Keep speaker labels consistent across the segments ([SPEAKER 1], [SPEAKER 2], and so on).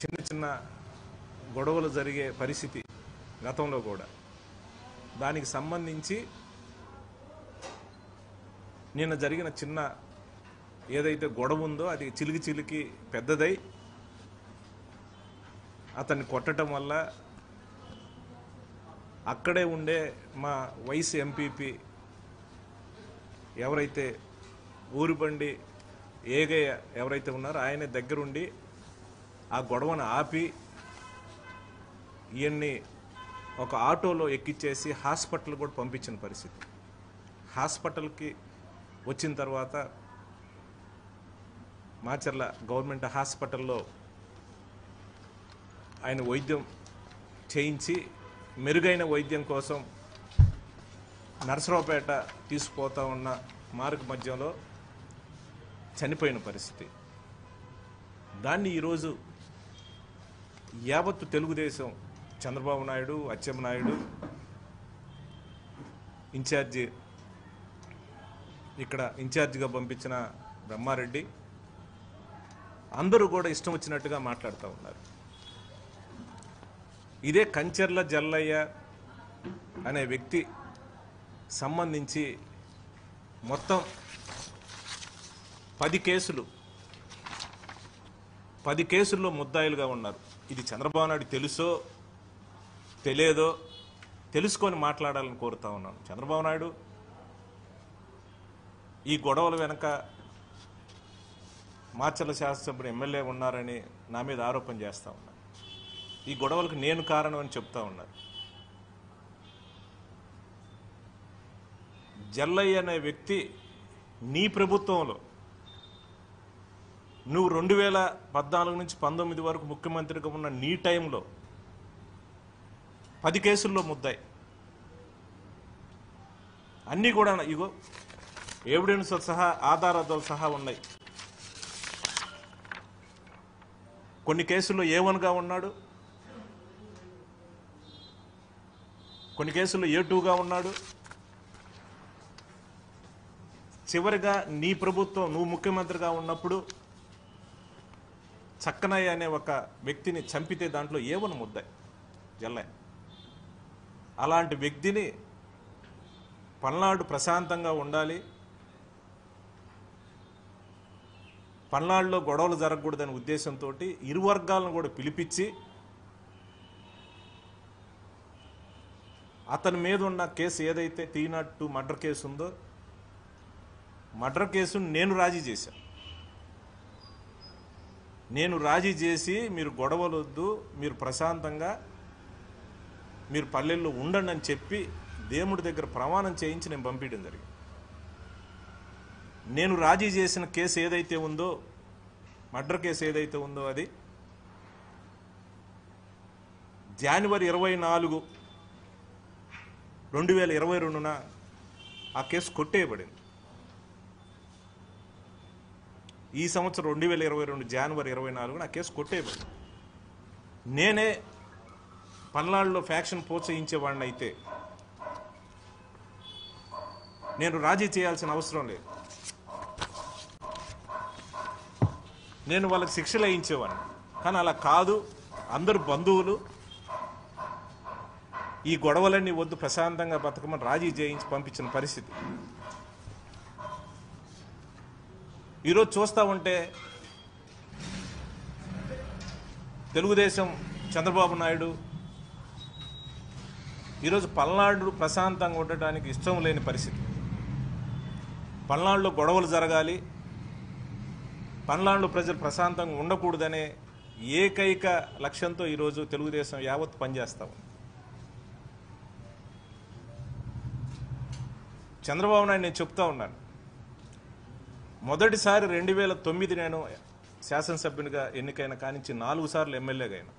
[SPEAKER 1] చిన్న చిన్న గొడవలు జరిగే పరిస్థితి గతంలో కూడా దానికి సంబంధించి నిన్న జరిగిన చిన్న ఏదైతే గొడవ ఉందో అది చిలికి చిలికి పెద్దదై అతన్ని కొట్టడం వల్ల అక్కడే ఉండే మా వైస్ ఎంపీపీ ఎవరైతే ఊరుబండి ఏగయ్య ఎవరైతే ఉన్నారో ఆయన దగ్గరుండి ఆ గొడవను ఆపి ఈయన్ని ఒక ఆటోలో ఎక్కిచ్చేసి హాస్పిటల్ కూడా పంపించిన పరిస్థితి హాస్పిటల్కి వచ్చిన తర్వాత మాచర్ల గవర్నమెంట్ హాస్పిటల్లో ఆయన వైద్యం చేయించి మెరుగైన వైద్యం కోసం నరసరావుపేట తీసుకుపోతా ఉన్న మార్గ మధ్యలో చనిపోయిన పరిస్థితి దాన్ని ఈరోజు యావత్తు తెలుగుదేశం చంద్రబాబు నాయుడు అచ్చెన్నాయుడు ఇన్ఛార్జి ఇక్కడ ఇన్ఛార్జిగా పంపించిన బ్రహ్మారెడ్డి అందరూ కూడా ఇష్టం వచ్చినట్టుగా మాట్లాడుతూ ఉన్నారు ఇదే కంచెర్ల జల్లయ్య అనే వ్యక్తి సంబంధించి మొత్తం పది కేసులు పది కేసుల్లో ముద్దాయిలుగా ఉన్నారు ఇది చంద్రబాబు నాయుడు తెలుసో తెలియదో తెలుసుకొని మాట్లాడాలని కోరుతా ఉన్నాను చంద్రబాబు నాయుడు ఈ గొడవల వెనక మార్చల శాసనసభ్యుడు ఎమ్మెల్యే ఉన్నారని నా మీద ఆరోపణ చేస్తా ఉన్నారు ఈ గొడవలకు నేను కారణం అని చెప్తా ఉన్నారు జల్లయ్య అనే వ్యక్తి నీ ప్రభుత్వంలో నువ్వు రెండు వేల పద్నాలుగు నుంచి పంతొమ్మిది వరకు ముఖ్యమంత్రిగా ఉన్న నీ టైంలో పది కేసుల్లో ముద్దాయి అన్నీ కూడా ఇగో ఎవిడెన్స్ సహా ఆధారాలతో సహా ఉన్నాయి కొన్ని కేసుల్లో ఏ వన్గా ఉన్నాడు కొన్ని కేసుల్లో ఏ టూగా ఉన్నాడు చివరిగా నీ ప్రభుత్వం నువ్వు ముఖ్యమంత్రిగా ఉన్నప్పుడు చక్కనయ్య అనే ఒక వ్యక్తిని చంపితే దాంట్లో ఏవని ముద్దాయి జల్లయ్య అలాంటి వ్యక్తిని పల్నాడు ప్రశాంతంగా ఉండాలి పల్నాడులో గొడవలు జరగకూడదనే ఉద్దేశంతో ఇరు వర్గాలను కూడా పిలిపించి అతని మీద ఉన్న కేసు ఏదైతే three not two murder case ఉందో మర్డర్ కేసును నేను రాజీ చేశాను నేను రాజీ చేసి మీరు గొడవలు వద్దు మీరు ప్రశాంతంగా మీరు పల్లెల్లో ఉండండి అని చెప్పి దేవుడి దగ్గర ప్రమాణం చేయించి నేను పంపించడం జరిగింది నేను రాజీ చేసిన కేసు ఏదైతే ఉందో మర్డర్ కేసు ఏదైతే ఉందో అది జనవరి ఇరవై నాలుగు రెండు వేల ఇరవై రెండున ఆ కేసు కొట్టేయబడింది ఈ సంవత్సరం రెండు వేల ఇరవై రెండు జనవరి ఇరవై నాలుగున ఆ కేసు కొట్టేయబడింది నేనే పల్నాడులో ఫ్యాక్షన్ ప్రోత్సహించేవాడిని అయితే నేను రాజీ చేయాల్సిన అవసరం లేదు నేను వాళ్ళకి శిక్షలు వేయించేవాడిని కానీ అలా కాదు అందరు బంధువులు ఈ గొడవలన్నీ వద్దు ప్రశాంతంగా బతకమని రాజీ చేయించి పంపించిన పరిస్థితి ఈరోజు చూస్తూ ఉంటే తెలుగుదేశం చంద్రబాబు నాయుడు ఈరోజు పల్నాడు ప్రశాంతంగా ఉండటానికి ఇష్టం లేని పరిస్థితి పల్నాడులో గొడవలు జరగాలి పల్నాడులో ప్రజలు ప్రశాంతంగా ఉండకూడదనే ఏకైక లక్ష్యంతో ఈరోజు తెలుగుదేశం యావత్ పనిచేస్తా ఉంది చంద్రబాబు నాయుడు నేను చెప్తా ఉన్నాను మొదటిసారి రెండు వేల తొమ్మిది నేను శాసనసభ్యునిగా ఎన్నికైన కానించి నాలుగు సార్లు ఎమ్మెల్యేగా అయినా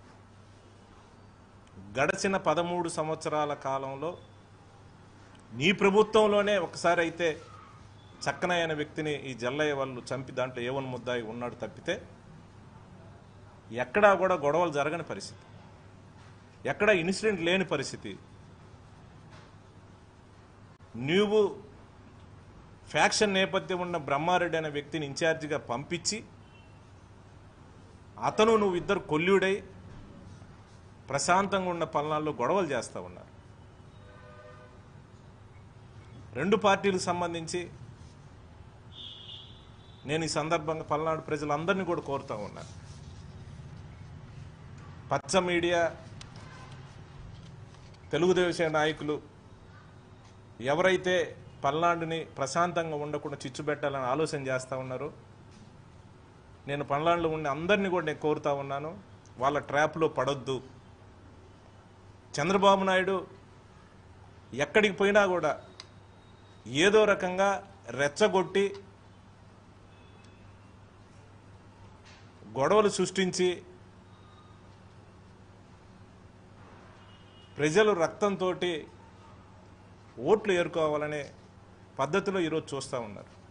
[SPEAKER 1] గడిచిన పదమూడు సంవత్సరాల కాలంలో నీ ప్రభుత్వంలోనే ఒకసారి అయితే చక్కనయ్య అనే వ్యక్తిని ఈ జల్లయ్య వాళ్ళు చంపి దాంట్లో ఏవన్ ముద్దాయి ఉన్నాడు తప్పితే ఎక్కడా కూడా గొడవలు జరగని పరిస్థితి ఎక్కడ ఇన్సిడెంట్ లేని పరిస్థితి నువ్వు ఫ్యాక్షన్ నేపథ్యం ఉన్న బ్రహ్మారెడ్డి అనే వ్యక్తిని ఇన్ఛార్జిగా పంపించి అతను నువ్వు ఇద్దరు కొల్లుడై ప్రశాంతంగా ఉన్న పల్నాల్లో గొడవలు చేస్తూ ఉన్నారు రెండు పార్టీలకు సంబంధించి నేను ఈ సందర్భంగా పల్నాడు ప్రజలందరినీ కూడా కోరుతా ఉన్నాను పచ్చ మీడియా తెలుగుదేశం నాయకులు ఎవరైతే పల్నాడుని ప్రశాంతంగా ఉండకుండా చిచ్చుపెట్టాలని ఆలోచన చేస్తూ ఉన్నారో నేను పల్నాడులో ఉండే అందరినీ కూడా నేను కోరుతా ఉన్నాను వాళ్ళ ట్రాప్లో పడొద్దు చంద్రబాబు నాయుడు ఎక్కడికి పోయినా కూడా ఏదో రకంగా రెచ్చగొట్టి గొడవలు సృష్టించి ప్రజలు రక్తంతో ఓట్లు ఏరుకోవాలనే పద్ధతిలో ఈరోజు చూస్తూ ఉన్నారు